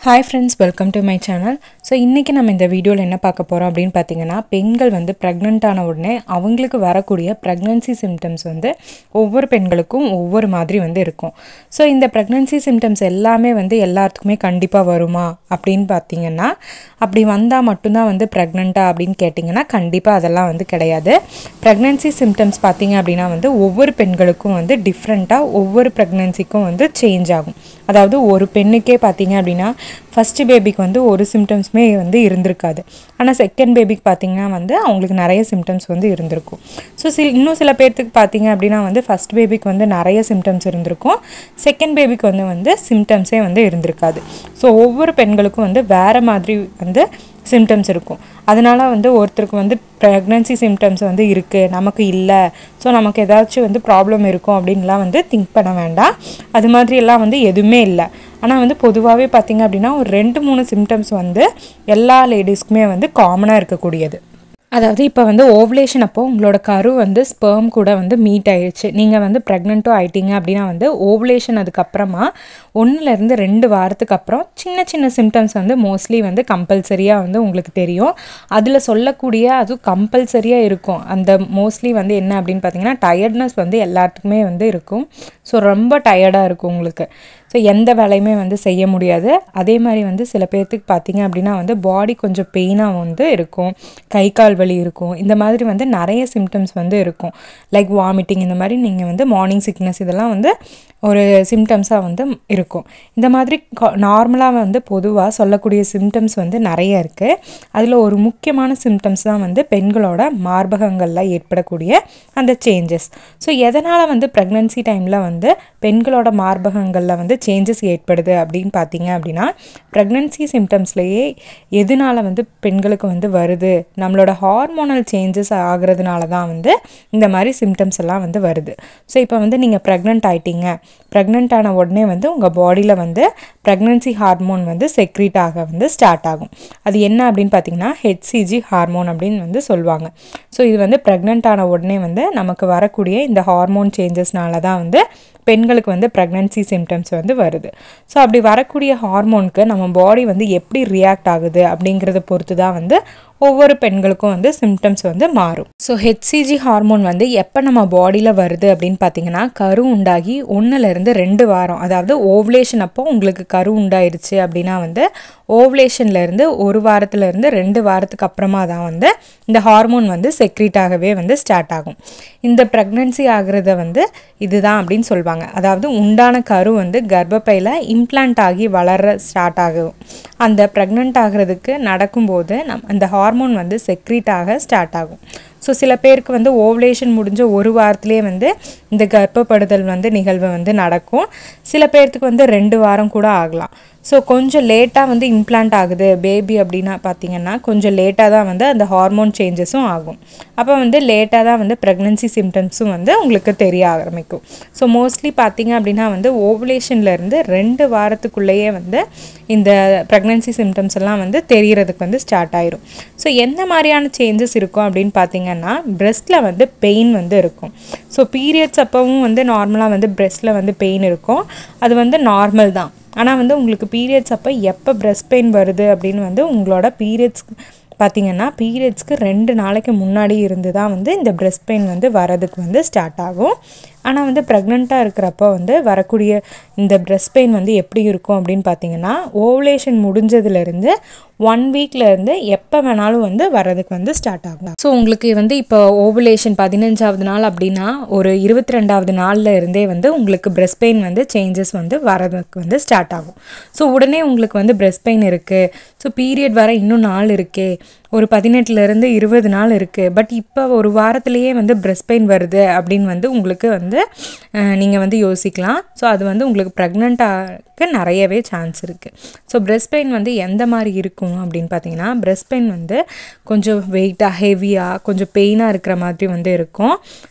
hi friends welcome to my channel so இன்றைக்கி நம்ம இந்த வீடியோவில் என்ன பார்க்க போகிறோம் அப்படின்னு பார்த்தீங்கன்னா பெண்கள் வந்து ப்ரெக்னென்ட் ஆன உடனே அவங்களுக்கு வரக்கூடிய ப்ரெக்னன்சி சிம்டம்ஸ் வந்து ஒவ்வொரு பெண்களுக்கும் ஒவ்வொரு மாதிரி வந்து இருக்கும் ஸோ இந்த ப்ரெக்னன்சி சிம்டம்ஸ் எல்லாமே வந்து எல்லாத்துக்குமே கண்டிப்பாக வருமா அப்படின்னு பார்த்தீங்கன்னா அப்படி வந்தால் மட்டும்தான் வந்து ப்ரெக்னெண்ட்டா அப்படின்னு கேட்டிங்கன்னா கண்டிப்பாக அதெல்லாம் வந்து கிடையாது ப்ரெக்னன்சி சிம்டம்ஸ் பார்த்தீங்க அப்படின்னா வந்து ஒவ்வொரு பெண்களுக்கும் வந்து டிஃப்ரெண்ட்டாக ஒவ்வொரு ப்ரெக்னன்சிக்கும் வந்து சேஞ்ச் ஆகும் அதாவது ஒரு பெண்ணுக்கே பார்த்தீங்க அப்படின்னா ஃபஸ்ட்டு பேபிக்கு வந்து ஒரு சிம்டம்ஸுமே வந்து இருந்திருக்காது ஆனால் செகண்ட் பேபிக்கு பார்த்தீங்கன்னா வந்து அவங்களுக்கு நிறைய சிம்டம்ஸ் வந்து இருந்திருக்கும் ஸோ சில இன்னும் சில பேர்த்துக்கு பார்த்தீங்க அப்படின்னா வந்து ஃபஸ்ட் பேபிக்கு வந்து நிறைய சிம்டம்ஸ் இருந்திருக்கும் செகண்ட் பேபிக்கு வந்து வந்து சிம்டம்ஸே வந்து இருந்திருக்காது ஸோ ஒவ்வொரு பெண்களுக்கும் வந்து வேறு மாதிரி வந்து சிம்டம்ஸ் இருக்கும் அதனால் வந்து ஒருத்தருக்கு வந்து ப்ரெக்னன்சி சிம்டம்ஸ் வந்து இருக்குது நமக்கு இல்லை ஸோ நமக்கு ஏதாச்சும் வந்து ப்ராப்ளம் இருக்கும் அப்படின்லாம் வந்து திங்க் பண்ண வேண்டாம் அது மாதிரி எல்லாம் வந்து எதுவுமே இல்லை ஆனால் வந்து பொதுவாகவே பார்த்திங்க அப்படின்னா ஒரு ரெண்டு மூணு சிம்டம்ஸ் வந்து எல்லா லேடிஸ்க்குமே வந்து காமனாக இருக்கக்கூடியது அதாவது இப்போ வந்து ஓவலேஷன் அப்போ உங்களோட கரு வந்து ஸ்பெர்ம் கூட வந்து மீட் ஆயிடுச்சு நீங்கள் வந்து ப்ரெக்னெண்ட்டும் ஆயிட்டீங்க அப்படின்னா வந்து ஓவலேஷன் அதுக்கப்புறமா ஒன்றுலேருந்து ரெண்டு வாரத்துக்கு அப்புறம் சின்ன சின்ன சிம்டம்ஸ் வந்து மோஸ்ட்லி வந்து கம்பல்சரியாக வந்து உங்களுக்கு தெரியும் அதில் சொல்லக்கூடிய அதுவும் கம்பல்சரியாக இருக்கும் அந்த மோஸ்ட்லி வந்து என்ன அப்படின்னு பார்த்தீங்கன்னா டயர்ட்னஸ் வந்து எல்லாத்துக்குமே வந்து இருக்கும் ஸோ ரொம்ப டயர்டாக இருக்கும் உங்களுக்கு ஸோ எந்த வேலையுமே வந்து செய்ய முடியாது அதே மாதிரி வந்து சில பேர்த்துக்கு பார்த்தீங்க அப்படின்னா வந்து பாடி கொஞ்சம் பெயினாக வந்து இருக்கும் கை கால் வலி இருக்கும் இந்த மாதிரி வந்து நிறைய சிம்டம்ஸ் வந்து இருக்கும் லைக் வாமிட்டிங் இந்த மாதிரி நீங்கள் வந்து மார்னிங் சிக்னஸ் இதெல்லாம் வந்து ஒரு சிம்டம்ஸாக வந்து இருக்கும் இந்த மாதிரி நார்மலாக வந்து பொதுவாக சொல்லக்கூடிய சிம்டம்ஸ் வந்து நிறைய இருக்குது அதில் ஒரு முக்கியமான சிம்டம்ஸ் தான் வந்து பெண்களோட மார்பகங்களில் ஏற்படக்கூடிய அந்த சேஞ்சஸ் ஸோ எதனால் வந்து ப்ரெக்னன்சி டைமில் வந்து பெண்களோட மார்பகங்களில் வந்து சேஞ்சஸ் ஏற்படுது அப்படின்னு பார்த்தீங்க அப்படின்னா ப்ரெக்னன்சி சிம்டம்ஸ்லேயே எதனால வந்து பெண்களுக்கு வந்து வருது நம்மளோட ஹார்மோனல் சேஞ்சஸ் ஆகிறதுனால தான் வந்து இந்த மாதிரி சிம்டம்ஸ் எல்லாம் வந்து வருது ஸோ இப்போ வந்து நீங்கள் ப்ரெக்னென்ட் ஆயிட்டீங்க ப்ரெக்னென்ட் ஆன உடனே வந்து உங்கள் பாடியில் வந்து ப்ரெக்னன்சி ஹார்மோன் வந்து செக்ரீட் ஆக வந்து ஸ்டார்ட் ஆகும் அது என்ன அப்படின்னு பார்த்தீங்கன்னா ஹெச்சிஜி ஹார்மோன் அப்படின்னு வந்து சொல்லுவாங்க ஸோ இது வந்து ப்ரெக்னென்ட் ஆன உடனே வந்து நமக்கு வரக்கூடிய இந்த ஹார்மோன் சேஞ்சஸ்னால தான் வந்து பெண்களுக்கு வந்து ப்ரெக்னன்சி சிம்டம்ஸ் வந்து வருது ஸோ அப்படி வரக்கூடிய ஹார்மோனுக்கு நம்ம பாடி வந்து எப்படி ரியாக்ட் ஆகுது அப்படிங்கிறத பொறுத்து தான் வந்து ஒவ்வொரு பெண்களுக்கும் வந்து சிம்டம்ஸ் வந்து மாறும் ஸோ ஹெச்சிஜி ஹார்மோன் வந்து எப்போ நம்ம பாடியில் வருது அப்படின்னு பார்த்தீங்கன்னா கரு உண்டாகி ஒன்றுலேருந்து ரெண்டு வாரம் அதாவது ஓவலேஷன் அப்போ உங்களுக்கு கரு உண்டாயிருச்சு அப்படின்னா வந்து ஓவலேஷன்லேருந்து ஒரு வாரத்துலேருந்து ரெண்டு வாரத்துக்கு அப்புறமா தான் வந்து இந்த ஹார்மோன் வந்து செக்ரீட் ஆகவே வந்து ஸ்டார்ட் ஆகும் இந்த ப்ரெக்னன்சி ஆகிறத வந்து இதுதான் அப்படின்னு சொல்லுவாங்க அதாவது உண்டான கரு வந்து கர்ப்பப்பையில் இம்ப்ளான்ட் ஆகி வளர ஸ்டார்ட் ஆகும் அந்த ப்ரெக்னென்ட் ஆகிறதுக்கு நடக்கும்போது நம் அந்த ஹார்மோன் வந்து செக்ரீட் ஆக ஸ்டார்ட் ஆகும் ஸோ சில பேருக்கு வந்து ஓவலேஷன் முடிஞ்ச ஒரு வாரத்துலேயே வந்து இந்த கர்ப்பப்படுதல் வந்து நிகழ்வு வந்து நடக்கும் சில பேர்த்துக்கு வந்து ரெண்டு வாரம் கூட ஆகலாம் ஸோ கொஞ்சம் லேட்டாக வந்து இம்ப்ளான்ட் ஆகுது பேபி அப்படின்னா பார்த்தீங்கன்னா கொஞ்சம் லேட்டாக தான் வந்து அந்த ஹார்மோன் சேஞ்சஸும் ஆகும் அப்போ வந்து லேட்டாக தான் வந்து ப்ரெக்னன்சி சிம்டம்ஸும் வந்து உங்களுக்கு தெரிய ஆரம்பிக்கும் ஸோ மோஸ்ட்லி பார்த்தீங்க அப்படின்னா வந்து ஓவலேஷன்லேருந்து ரெண்டு வாரத்துக்குள்ளேயே வந்து இந்த ப்ரெக்னன்சி சிம்டம்ஸ் எல்லாம் வந்து தெரியறதுக்கு வந்து ஸ்டார்ட் ஆயிரும் ஸோ எந்த மாதிரியான சேஞ்சஸ் இருக்கும் அப்படின்னு பார்த்தீங்கன்னா பிரெஸ்ட்டில் வந்து பெயின் வந்து இருக்கும் ஸோ பீரியட்ஸ் அப்போவும் வந்து நார்மலாக வந்து பிரெஸ்ட்டில் வந்து பெயின் இருக்கும் அது வந்து நார்மல் தான் ஆனால் வந்து உங்களுக்கு பீரியட்ஸ் அப்போ எப்போ பிரெஸ்ட் பெயின் வருது அப்படின்னு வந்து உங்களோட பீரியட்ஸ் பார்த்திங்கன்னா பீரியட்ஸ்க்கு ரெண்டு நாளைக்கு முன்னாடி இருந்து தான் வந்து இந்த பிரெஸ்ட் பெயின் வந்து வரதுக்கு வந்து ஸ்டார்ட் ஆகும் ஆனால் வந்து ப்ரெக்னெண்ட்டாக இருக்கிறப்போ வந்து வரக்கூடிய இந்த பிரெஸ்ட் பெயின் வந்து எப்படி இருக்கும் அப்படின்னு பார்த்தீங்கன்னா ஓவலேஷன் முடிஞ்சதுலேருந்து ஒன் வீக்லேருந்து எப்போ வேணாலும் வந்து வரதுக்கு வந்து ஸ்டார்ட் ஆகும் ஸோ உங்களுக்கு வந்து இப்போ ஓவலேஷன் பதினஞ்சாவது நாள் அப்படின்னா ஒரு இருபத்தி ரெண்டாவது நாளில் இருந்தே வந்து உங்களுக்கு பிரெஸ்ட் பெயின் வந்து சேஞ்சஸ் வந்து வரதுக்கு வந்து ஸ்டார்ட் ஆகும் ஸோ உடனே உங்களுக்கு வந்து பிரெஸ்ட் பெயின் இருக்குது ஸோ பீரியட் வர இன்னும் நாள் இருக்கே ஒரு பதினெட்டுலேருந்து இருபது நாள் இருக்குது பட் இப்போ ஒரு வாரத்துலேயே வந்து பிரெஸ்ட் பெயின் வருது அப்படின்னு வந்து உங்களுக்கு வந்து நீங்கள் வந்து யோசிக்கலாம் ஸோ அது வந்து உங்களுக்கு ப்ரெக்னெண்ட்டாக நிறையவே சான்ஸ் இருக்குது ஸோ பிரெஸ்ட் பெயின் வந்து எந்த மாதிரி இருக்கும் அப்படின்னு பார்த்தீங்கன்னா பிரெஸ்ட் பெயின் வந்து கொஞ்சம் வெயிட்டாக ஹெவியாக கொஞ்சம் பெயினாக இருக்கிற மாதிரி வந்து இருக்கும்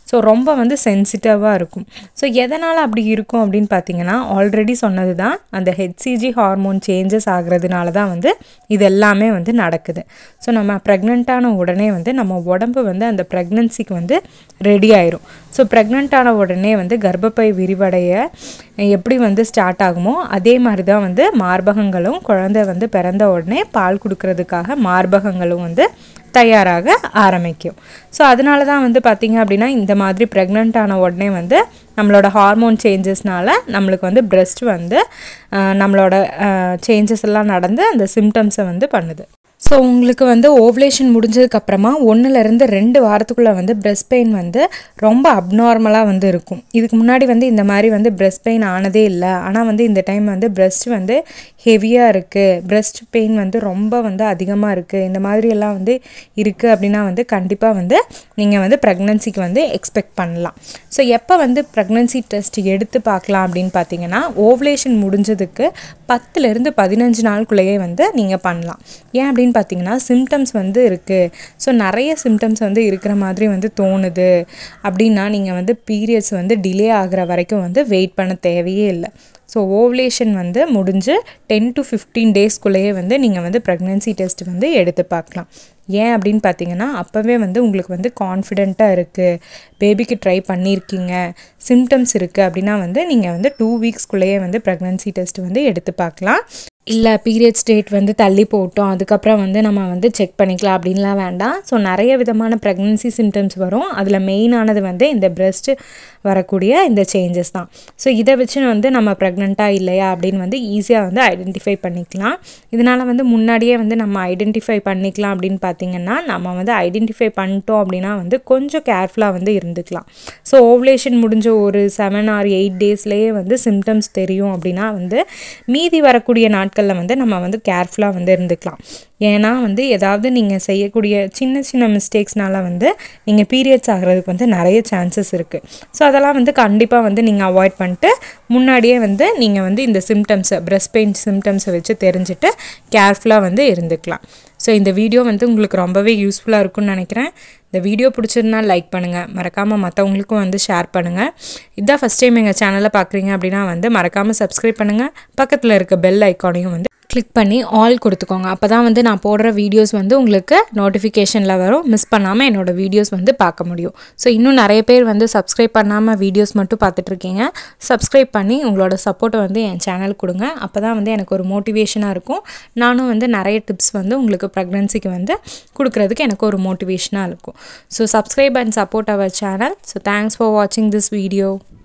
ஸோ ரொம்ப வந்து சென்சிட்டிவாக இருக்கும் ஸோ எதனால் அப்படி இருக்கும் அப்படின்னு பார்த்தீங்கன்னா ஆல்ரெடி சொன்னது தான் அந்த ஹெச்சிஜி ஹார்மோன் சேஞ்சஸ் ஆகிறதுனால தான் வந்து இது எல்லாமே வந்து நடக்குது ஸோ நம்ம ப்ரெக்னென்ட்டான உடனே வந்து நம்ம உடம்பு வந்து அந்த ப்ரெக்னன்சிக்கு வந்து ரெடி ஆயிரும் ஸோ ப்ரெக்னென்ட்டான உடனே வந்து கர்ப்பப்பை விரிவடைய எப்படி வந்து ஸ்டார்ட் ஆகுமோ அதே மாதிரி தான் வந்து மார்பகங்களும் குழந்தை வந்து பிறந்த உடனே பால் கொடுக்கறதுக்காக மார்பகங்களும் வந்து தயாராக ஆரம்பிக்கும் ஸோ அதனால தான் வந்து பார்த்திங்க அப்படின்னா இந்த மாதிரி ப்ரெக்னென்ட் ஆன உடனே வந்து நம்மளோட ஹார்மோன் சேஞ்சஸ்னால நம்மளுக்கு வந்து பிரெஸ்ட் வந்து ஆஹ், நம்மளோட சேஞ்சஸ் எல்லாம் நடந்து அந்த சிம்டம்ஸை வந்து பண்ணுது ஸோ உங்களுக்கு வந்து ஓவலேஷன் முடிஞ்சதுக்கப்புறமா ஒன்றுலேருந்து ரெண்டு வாரத்துக்குள்ளே வந்து பிரெஸ்ட் பெயின் வந்து ரொம்ப அப்நார்மலாக வந்து இருக்கும் இதுக்கு முன்னாடி வந்து இந்த மாதிரி வந்து பிரெஸ்ட் பெயின் ஆனதே இல்லை ஆனால் வந்து இந்த டைம் வந்து பிரெஸ்ட் வந்து ஹெவியாக இருக்குது பிரெஸ்ட் பெயின் வந்து ரொம்ப வந்து அதிகமாக இருக்குது இந்த மாதிரி எல்லாம் வந்து இருக்குது அப்படின்னா வந்து கண்டிப்பாக வந்து நீங்கள் வந்து ப்ரெக்னன்சிக்கு வந்து எக்ஸ்பெக்ட் பண்ணலாம் ஸோ எப்போ வந்து ப்ரெக்னன்சி டெஸ்ட் எடுத்து பார்க்கலாம் அப்படின்னு பார்த்தீங்கன்னா ஓவலேஷன் முடிஞ்சதுக்கு பத்துலேருந்து பதினஞ்சு நாளுக்குள்ளேயே வந்து நீங்கள் பண்ணலாம் ஏன் அப்படின்னு பார்த்தீங்கன்னா சிம்டம்ஸ் வந்து இருக்குது ஸோ நிறைய சிம்டம்ஸ் வந்து இருக்கிற மாதிரி வந்து தோணுது அப்படின்னா நீங்கள் வந்து பீரியட்ஸ் வந்து டிலே ஆகிற வரைக்கும் வந்து வெயிட் பண்ண தேவையே இல்லை ஸோ ஓவலேஷன் வந்து முடிஞ்சு டென் டு ஃபிஃப்டீன் டேஸ்க்குள்ளேயே வந்து நீங்கள் வந்து ப்ரெக்னென்சி டெஸ்ட் வந்து எடுத்து பார்க்கலாம் ஏன் அப்படின்னு பார்த்தீங்கன்னா அப்போவே வந்து உங்களுக்கு வந்து கான்ஃபிடெண்ட்டாக இருக்குது பேபிக்கு ட்ரை பண்ணியிருக்கீங்க சிம்டம்ஸ் இருக்குது அப்படின்னா வந்து நீங்கள் வந்து டூ வீக்ஸ்க்குள்ளேயே வந்து ப்ரெக்னென்சி டெஸ்ட் வந்து எடுத்து பார்க்கலாம் இல்லை பீரியட்ஸ் டேட் வந்து தள்ளி போட்டோம் அதுக்கப்புறம் வந்து நம்ம வந்து செக் பண்ணிக்கலாம் அப்படின்லாம் வேண்டாம் ஸோ நிறைய விதமான ப்ரெக்னென்சி சிம்டம்ஸ் வரும் அதில் மெயினானது வந்து இந்த பிரெஸ்ட்டு வரக்கூடிய இந்த சேஞ்சஸ் தான் ஸோ இதை வச்சு வந்து நம்ம ப்ரெக்னெண்ட்டாக இல்லையா அப்படின்னு வந்து ஈஸியாக வந்து ஐடென்டிஃபை பண்ணிக்கலாம் இதனால் வந்து முன்னாடியே வந்து நம்ம ஐடென்டிஃபை பண்ணிக்கலாம் அப்படின்னு பார்த்தீங்கன்னா நம்ம வந்து ஐடென்டிஃபை பண்ணிட்டோம் அப்படின்னா வந்து கொஞ்சம் கேர்ஃபுல்லாக வந்து இருந்துக்கலாம் ஸோ ஓவலேஷன் முடிஞ்ச ஒரு செவன் ஆர் எயிட் டேஸ்லேயே வந்து சிம்டம்ஸ் தெரியும் அப்படின்னா வந்து மீதி வரக்கூடிய நாட்களில் வந்து நம்ம வந்து கேர்ஃபுல்லாக வந்து இருந்துக்கலாம் ஏன்னா வந்து ஏதாவது நீங்கள் செய்யக்கூடிய சின்ன சின்ன மிஸ்டேக்ஸ்னால வந்து நீங்கள் பீரியட்ஸ் ஆகிறதுக்கு வந்து நிறைய சான்சஸ் இருக்குது ஸோ அதெல்லாம் வந்து கண்டிப்பாக வந்து நீங்கள் அவாய்ட் பண்ணிட்டு முன்னாடியே வந்து நீங்கள் வந்து இந்த சிம்டம்ஸை பிரஸ்ட் பெயின் சிம்டம்ஸை வச்சு தெரிஞ்சுட்டு கேர்ஃபுல்லாக வந்து இருந்துக்கலாம் ஸோ இந்த வீடியோ வந்து உங்களுக்கு ரொம்பவே யூஸ்ஃபுல்லாக இருக்கும்னு நினைக்கிறேன் இந்த வீடியோ பிடிச்சிருந்தா லைக் பண்ணுங்கள் மறக்காமல் மற்றவங்களுக்கும் வந்து ஷேர் பண்ணுங்கள் இதான் ஃபஸ்ட் டைம் எங்கள் சேனலை பார்க்குறீங்க அப்படின்னா வந்து மறக்காமல் சப்ஸ்கிரைப் பண்ணுங்கள் பக்கத்தில் இருக்க பெல் ஐக்கானையும் வந்து கிளிக் பண்ணி ஆல் கொடுத்துக்கோங்க அப்போ தான் வந்து நான் போடுற வீடியோஸ் வந்து உங்களுக்கு நோட்டிஃபிகேஷனில் வரும் மிஸ் பண்ணாமல் என்னோடய வீடியோஸ் வந்து பார்க்க முடியும் ஸோ இன்னும் நிறைய பேர் வந்து சப்ஸ்கிரைப் பண்ணாமல் வீடியோஸ் மட்டும் பார்த்துட்ருக்கீங்க சப்ஸ்கிரைப் பண்ணி உங்களோட சப்போர்ட்டை வந்து என் சேனல் கொடுங்க அப்போ தான் வந்து எனக்கு ஒரு மோட்டிவேஷனாக இருக்கும் நானும் வந்து நிறைய டிப்ஸ் வந்து உங்களுக்கு ப்ரெக்னன்சிக்கு வந்து கொடுக்குறதுக்கு எனக்கு ஒரு மோட்டிவேஷனாக இருக்கும் so subscribe and support our channel so thanks for வாட்சிங் திஸ் வீடியோ